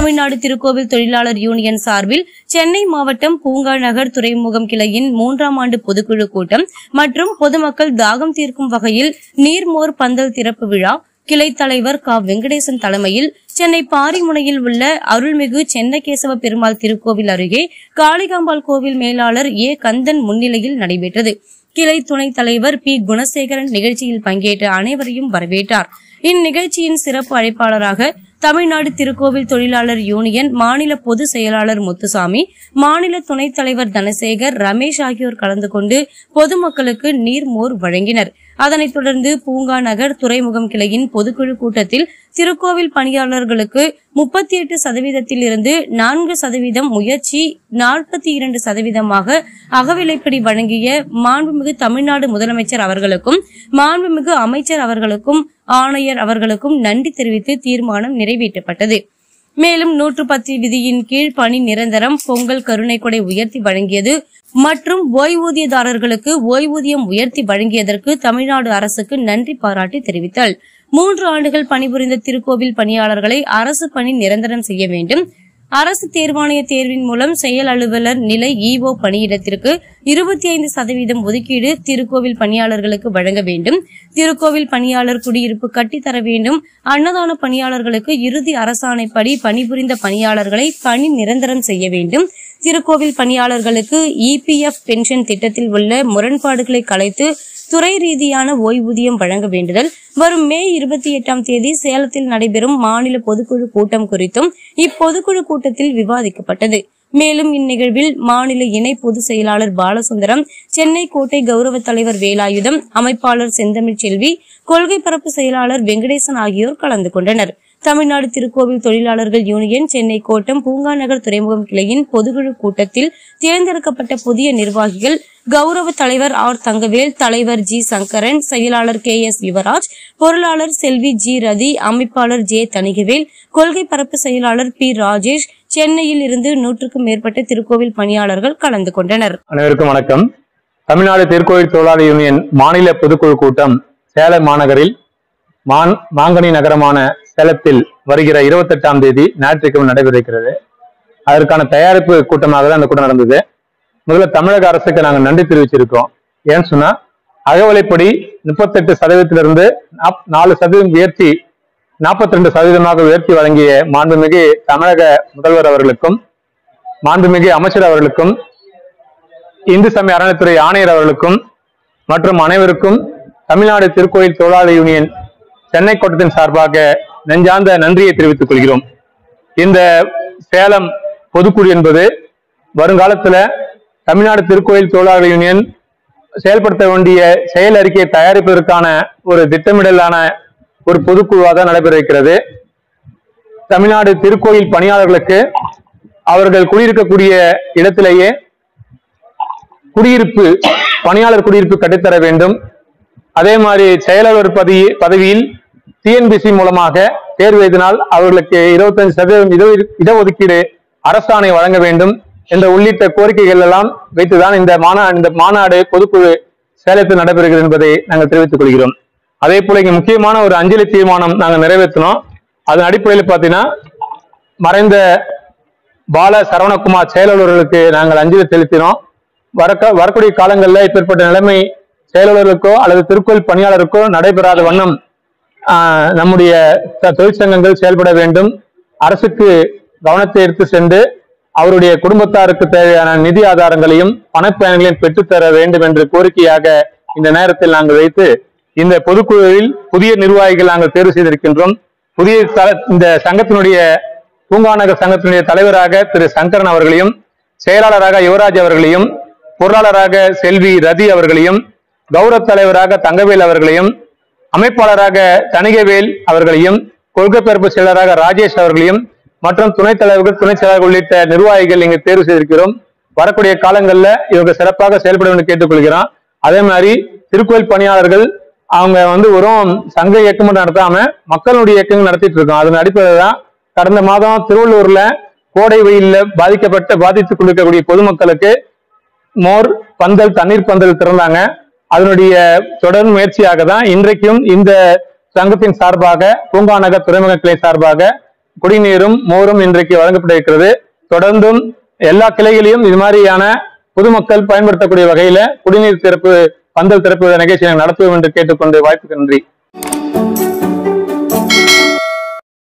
தமிழ்நாடு திருக்கோவில் தொழிலாளர் யூனியன் சார்பில் சென்னை மாவட்டம் பூங்கா நகர் துறைமுகம் கிளையின் மூன்றாம் ஆண்டு பொதுக்குழு கூட்டம் மற்றும் பொதுமக்கள் தாகம் தீர்க்கும் வகையில் நீர்மோர் பந்தல் திறப்பு விழா கிளை தலைவர் க வெங்கடேசன் தலைமையில் சென்னை பாரிமுனையில் உள்ள அருள்மிகு சென்னகேசவ பெருமாள் திருக்கோவில் அருகே காளிகாம்பாள் கோவில் மேலாளர் ஏ கந்தன் முன்னிலையில் நடைபெற்றது கிளை துணைத் தலைவர் பி குணசேகரன் நிகழ்ச்சியில் பங்கேற்ற அனைவரையும் வரவேற்றார் இந்நிகழ்ச்சியின் சிறப்பு அழைப்பாளராக தமிழ்நாடு திருக்கோவில் தொழிலாளர் யூனியன் மாநில பொதுச் செயலாளர் முத்துசாமி மாநில துணைத் தலைவர் தனசேகர் ரமேஷ் ஆகியோர் கலந்து கொண்டு பொதுமக்களுக்கு நீர்மோர் வழங்கினர் அதனைத் தொடர்ந்து பூங்கா நகர் துறைமுகம் கிளையின் பொதுக்குழு கூட்டத்தில் திருக்கோவில் பணியாளர்களுக்கு முப்பத்தி எட்டு சதவீதத்தில் இருந்து நான்கு சதவீதம் முயற்சி நாற்பத்தி இரண்டு சதவீதமாக அகவிலைப்படி வழங்கிய மாண்புமிகு தமிழ்நாடு முதலமைச்சர் அவர்களுக்கும் மாண்புமிகு அமைச்சர் அவர்களுக்கும் ஆணையர் அவர்களுக்கும் நன்றி தெரிவித்து தீர்மானம் நிறைவேற்றப்பட்டது மேலும் நூற்று பத்து விதியின் கீழ் பணி நிரந்தரம் பொங்கல் கருணை கொடை உயர்த்தி வழங்கியது மற்றும் ஓய்வூதியதாரர்களுக்கு ஓய்வூதியம் உயர்த்தி வழங்கியதற்கு தமிழ்நாடு அரசுக்கு நன்றி பாராட்டி தெரிவித்தார் மூன்று ஆண்டுகள் பணிபுரிந்த திருக்கோவில் பணியாளர்களை அரசு பணி நிரந்தரம் செய்ய வேண்டும் அரசு தேர்வாணைய தேர்வின் மூலம் செயல் அலுவலர் நிலை இஓ பணியிடத்திற்கு இருபத்தி ஐந்து சதவீதம் ஒதுக்கீடு திருக்கோவில் பணியாளர்களுக்கு வழங்க வேண்டும் திருக்கோவில் பணியாளர் குடியிருப்பு கட்டித்தர வேண்டும் அன்னதான பணியாளர்களுக்கு இறுதி அரசாணைப்படி பணிபுரிந்த பணியாளர்களை பணி நிரந்தரம் செய்ய வேண்டும் திருக்கோவில் பணியாளர்களுக்கு இபிஎஃப் பென்ஷன் திட்டத்தில் உள்ள முரண்பாடுகளை கலைத்து துறை ரீதியான ஓய்வூதியம் வழங்க வேண்டுதல் வரும் மே இருபத்தி எட்டாம் தேதி சேலத்தில் நடைபெறும் மாநில பொதுக்குழு கூட்டம் குறித்தும் இப்பொதுக்குழு கூட்டத்தில் விவாதிக்கப்பட்டது மேலும் இந்நிகழ்வில் மாநில இணை பொதுச் செயலாளர் பாலசுந்தரம் சென்னை கோட்டை கௌரவ தலைவர் வேலாயுதம் அமைப்பாளர் செந்தமிழ் செல்வி கொள்கை பரப்பு செயலாளர் வெங்கடேசன் ஆகியோர் கலந்து கொண்டனர் தமிழ்நாடு திருக்கோவில் தொழிலாளர்கள் யூனியன் சென்னை கோட்டம் பூங்கா நகர் துறைமுகம் கிளையின் பொதுக்குழு கூட்டத்தில் தேர்ந்தெடுக்கப்பட்ட புதிய நிர்வாகிகள் கௌரவ தலைவர் ஆர் தங்கவேல் தலைவர் ஜி சங்கரன் செயலாளர் கே எஸ் யுவராஜ் பொருளாளர் செல்வி ஜி ரதி அமைப்பாளர் ஜே தணிகவேல் கொள்கை பரப்பு செயலாளர் பி ராஜேஷ் சென்னையில் இருந்து நூற்றுக்கும் மேற்பட்ட திருக்கோவில் பணியாளர்கள் கலந்து கொண்டனர் அனைவருக்கும் வணக்கம் தமிழ்நாடு திருக்கோயில் தொழிலாளர் யூனியன் மாநில பொதுக்குழு கூட்டம் சேலம் மாநகரில் மான் மாங்கனி நகரமான சேலத்தில் வருகிற இருபத்தெட்டாம் தேதி ஞாயிற்றுக்கிழமை நடைபெற இருக்கிறது அதற்கான தயாரிப்பு கூட்டமாக தான் அந்த கூட்டம் நடந்தது முதல்ல தமிழக அரசுக்கு நாங்கள் நன்றி தெரிவிச்சிருக்கோம் ஏன்னு சொன்னா அகவலைப்படி முப்பத்தெட்டு சதவீதத்திலிருந்து நாப்- நாலு சதவீதம் உயர்த்தி நாற்பத்தி ரெண்டு சதவீதமாக உயர்த்தி வழங்கிய மாண்புமிகு தமிழக முதல்வர் அவர்களுக்கும் மாண்புமிகு அமைச்சர் அவர்களுக்கும் இந்து சமய அறநிலைத்துறை ஆணையர் அவர்களுக்கும் மற்றும் அனைவருக்கும் தமிழ்நாடு திருக்கோயில் தொழிலாளர் யூனியன் சென்னை கோட்டத்தின் சார்பாக நெஞ்சார்ந்த நன்றியை தெரிவித்துக் கொள்கிறோம் இந்த சேலம் பொதுக்குழு என்பது வருங்காலத்துல தமிழ்நாடு திருக்கோயில் தொழிலாளர் யூனியன் செயல்படுத்த வேண்டிய செயல் அறிக்கையை தயாரிப்பதற்கான ஒரு திட்டமிடலான ஒரு பொதுக்குழுவாக தான் நடைபெற இருக்கிறது தமிழ்நாடு திருக்கோயில் பணியாளர்களுக்கு அவர்கள் குடியிருக்கக்கூடிய இடத்திலேயே குடியிருப்பு பணியாளர் குடியிருப்பு கட்டித்தர வேண்டும் அதே மாதிரி செயலாளர் பதவி பதவியில் டிஎன்பிசி மூலமாக தேர்வு எழுதினால் அவர்களுக்கு இருபத்தஞ்சு சதவீதம் இட- இடஒதுக்கீடு அரசாணை வழங்க வேண்டும் என்ற உள்ளிட்ட கோரிக்கைகள் எல்லாம் வைத்துதான் இந்த மாநா இந்த மாநாடு பொதுக்குழு சேலத்தில் நடைபெறுகிறது என்பதை நாங்கள் தெரிவித்துக் கொள்கிறோம் அதே போல இங்க முக்கியமான ஒரு அஞ்சலி தீர்மானம் நாங்கள் நிறைவேற்றினோம் அதன் அடிப்படையில் பார்த்தீங்கன்னா மறைந்த பால சரவணகுமார் செயலாளர்களுக்கு நாங்கள் அஞ்சலி செலுத்தினோம் வரக்க வரக்கூடிய காலங்களில் இப்பேற்பட்ட நிலைமை செயலாளர்களுக்கோ அல்லது திருக்கோயில் பணியாளருக்கோ நடைபெறாத வண்ணம் ஆஹ், நம்முடைய த- தொழிற்சங்கங்கள் செயல்பட வேண்டும் அரசுக்கு கவனத்தை எடுத்து சென்று அவருடைய குடும்பத்தாருக்கு தேவையான நிதி ஆதாரங்களையும் பணப்பயன்களையும் பெற்றுத்தர வேண்டும் என்று கோரிக்கையாக இந்த நேரத்தில் நாங்கள் வைத்து இந்த பொதுக்குழுவில் புதிய நிர்வாகிகள் நாங்கள் தேர்வு செய்திருக்கின்றோம் புதிய த- இந்த சங்கத்தினுடைய பூங்காநகர் சங்கத்தினுடைய தலைவராக திரு சங்கரன் அவர்களையும் செயலாளராக யுவராஜ் அவர்களையும் பொருளாளராக செல்வி ரதி அவர்களையும் கௌரவ தலைவராக தங்கவேல் அவர்களையும் அமைப்பாளராக தணிகவேல் அவர்களையும் கொள்கை பரப்பு செயலராக ராஜேஷ் அவர்களையும் மற்றும் துணைத் தலைவர்கள் துணைச் செயலாளர்கள் உள்ளிட்ட நிர்வாகிகள் இங்கு தேர்வு செய்திருக்கிறோம் வரக்கூடிய காலங்களில் இவங்க சிறப்பாக செயல்பட வேண்டும் கேட்டுக்கொள்கிறோம் அதே மாதிரி திருக்கோயில் பணியாளர்கள் அவங்க வந்து வெறும் சங்க இயக்கம் மட்டும் நடத்தாம மக்களுடைய இயக்கங்கள் நடத்திட்டு இருக்கோம் அதன் அடிப்படையில் தான் கடந்த மாதம் திருவள்ளூர்ல கோடை வெயில்ல பாதிக்கப்பட்ட பாதித்துக் கொண்டிருக்கக்கூடிய பொதுமக்களுக்கு மோர் பந்தல் தண்ணீர் பந்தல் திறந்தாங்க அதனுடைய தொடர் முயற்சியாக தான் இன்றைக்கும் இந்த சங்கத்தின் சார்பாக பூங்காநகர் துறைமுக கிளை சார்பாக குடிநீரும் மோரும் இன்றைக்கு வழங்கப்பட இருக்கிறது தொடர்ந்தும் எல்லா கிளைகளையும் இது மாதிரியான பொதுமக்கள் பயன்படுத்தக்கூடிய வகையில குடிநீர் திறப்பு பந்தல் திறப்பு நிகழ்ச்சியை நடத்துவோம் என்று கேட்டுக்கொண்டு வாய்ப்புக்கு நன்றி